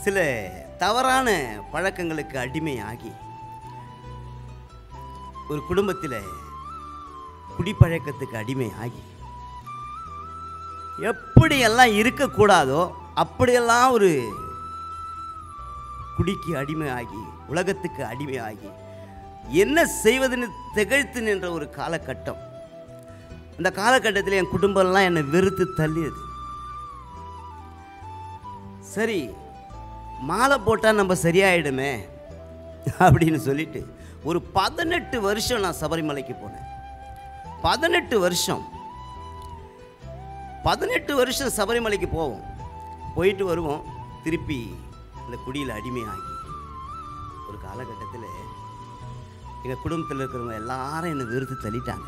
சில தவறான பழக்கங்களுக்கு அடிமையாகி ஒரு குடும்பத்தில் குடிப்பழக்கத்துக்கு அடிமையாகி எப்படியெல்லாம் இருக்கக்கூடாதோ அப்படியெல்லாம் ஒரு குடிக்கு அடிமையாகி உலகத்துக்கு அடிமையாகி என்ன செய்வதுன்னு திகழ்த்து நின்ற ஒரு காலகட்டம் அந்த காலகட்டத்தில் என் குடும்பம்லாம் என்னை வெறுத்து தள்ளியது சரி மாலை போட்டால் நம்ம சரியாயிடுமே அப்படின்னு சொல்லிட்டு ஒரு பதினெட்டு வருஷம் நான் சபரிமலைக்கு போனேன் பதினெட்டு வருஷம் பதினெட்டு வருஷம் சபரிமலைக்கு போவோம் போயிட்டு வருவோம் திருப்பி இந்த குடியில் அடிமையாகி ஒரு காலகட்டத்தில் எங்கள் குடும்பத்தில் இருக்கிறவங்க எல்லாரும் என்னை வெறுத்து தள்ளிட்டாங்க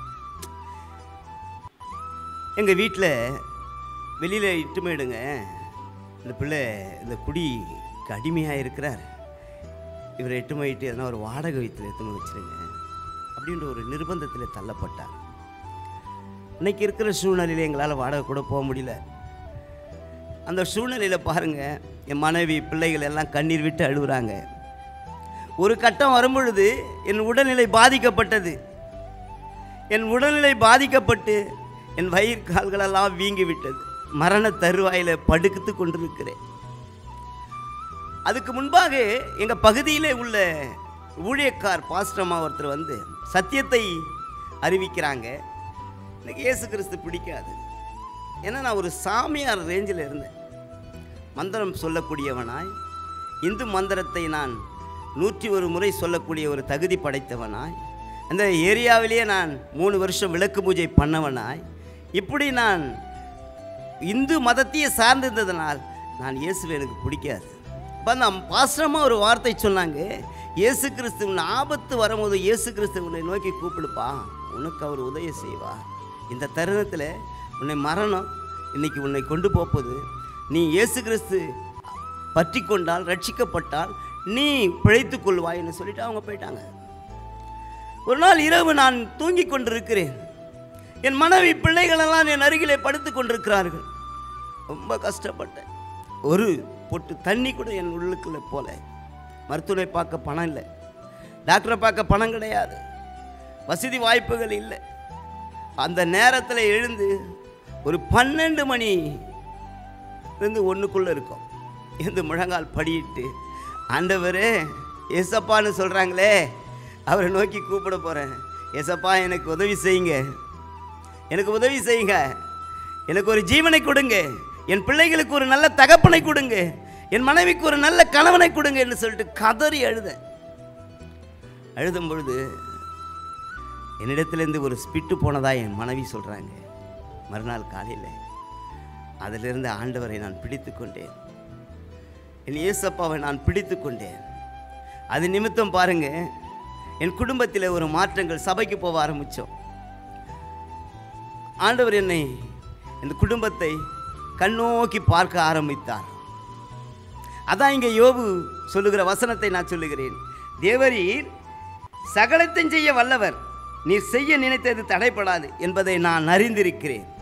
எங்கள் வீட்டில் வெளியில் இட்டுமேடுங்க இந்த பிள்ளை இந்த குடிக்கு அடிமையாக இருக்கிறார் இவரை எட்டு போயிட்டு எதனா ஒரு வாடகை வீட்டில் எடுத்துன்னு வச்சிருங்க அப்படின்ற ஒரு நிர்பந்தத்தில் தள்ளப்பட்டார் இன்னைக்கு இருக்கிற சூழ்நிலையில் எங்களால் வாடகை கூட போக முடியல அந்த சூழ்நிலையில் பாருங்கள் என் மனைவி பிள்ளைகள் எல்லாம் கண்ணீர் விட்டு அழுகுறாங்க ஒரு கட்டம் வரும்பொழுது என் உடல்நிலை பாதிக்கப்பட்டது என் உடல்நிலை பாதிக்கப்பட்டு என் வயிறு கால்களெல்லாம் வீங்கி விட்டது மரண தருவாயில் படுத்து கொண்டிருக்கிறேன் அதுக்கு முன்பாக எங்கள் பகுதியிலே உள்ள ஊழியக்கார் பாஸ்டமா ஒருத்தர் வந்து சத்தியத்தை அறிவிக்கிறாங்க எனக்கு இயேசு கிறிஸ்து பிடிக்காது ஏன்னா நான் ஒரு சாமியார் ரேஞ்சில் இருந்தேன் மந்திரம் சொல்லக்கூடியவனாய் இந்து மந்திரத்தை நான் நூற்றி ஒரு முறை சொல்லக்கூடிய ஒரு தகுதி படைத்தவனாய் அந்த ஏரியாவிலேயே நான் மூணு வருஷம் விளக்கு பூஜை பண்ணவனாய் இப்படி நான் இந்து மதத்தையே சார்ந்திருந்ததனால் நான் இயேசுவை எனக்கு பிடிக்காது இப்போ அந்த பாசனமாக ஒரு வார்த்தை சொன்னாங்க இயேசு கிறிஸ்துவின் ஆபத்து வரும்போது இயேசு கிறிஸ்து உன்னை நோக்கி கூப்பிடுப்பா உனக்கு அவர் உதவி செய்வா இந்த தருணத்தில் உன்னை மரணம் இன்னைக்கு உன்னை கொண்டு போகுது நீ இயேசு கிறிஸ்து பற்றி கொண்டால் ரட்சிக்கப்பட்டால் நீ பிழைத்துக் கொள்வாய்ன்னு சொல்லிட்டு அவங்க போயிட்டாங்க ஒரு நாள் இரவு நான் தூங்கிக் கொண்டிருக்கிறேன் என் மனைவி பிள்ளைகளெல்லாம் என் அருகிலே படுத்து கொண்டிருக்கிறார்கள் ரொம்ப கஷ்டப்பட்டேன் ஒரு பொட்டு தண்ணி கூட என் உள்ளுக்குள்ள போல மருத்துவரை பார்க்க பணம் இல்லை டாக்டரை பார்க்க பணம் கிடையாது வசதி வாய்ப்புகள் இல்லை அந்த நேரத்தில் எழுந்து ஒரு பன்னெண்டு மணி இருந்து ஒன்றுக்குள்ளே இருக்கும் இருந்து முழங்கால் படியிட்டு ஆண்டவரே ஏசப்பான்னு சொல்கிறாங்களே அவரை நோக்கி கூப்பிட போகிறேன் ஏசப்பா எனக்கு உதவி செய்யுங்க எனக்கு உதவி செய்யுங்க எனக்கு ஒரு ஜீவனை கொடுங்க என் பிள்ளைகளுக்கு ஒரு நல்ல தகப்பனை கொடுங்க என் மனைவிக்கு ஒரு நல்ல கணவனை கொடுங்க என்று சொல்லிட்டு கதறி அழுதேன் அழுதும் பொழுது என்னிடத்திலேருந்து ஒரு ஸ்பிட்டு போனதா என் மனைவி சொல்கிறாங்க மறுநாள் காலையில் அதிலிருந்து ஆண்டவரை நான் பிடித்து கொண்டேன் என் இயேசப்பாவை நான் பிடித்து கொண்டேன் அது நிமித்தம் பாருங்க என் குடும்பத்தில் ஒரு மாற்றங்கள் சபைக்கு போக ஆரம்பித்தோம் ஆண்டவர் என்னை இந்த குடும்பத்தை கண்ணோக்கி பார்க்க ஆரம்பித்தார் அதான் இங்கே யோபு சொல்லுகிற வசனத்தை நான் சொல்லுகிறேன் தேவரீர் சகலத்தையும் செய்ய வல்லவர் நீர் செய்ய நினைத்தது தடைப்படாது என்பதை நான் அறிந்திருக்கிறேன்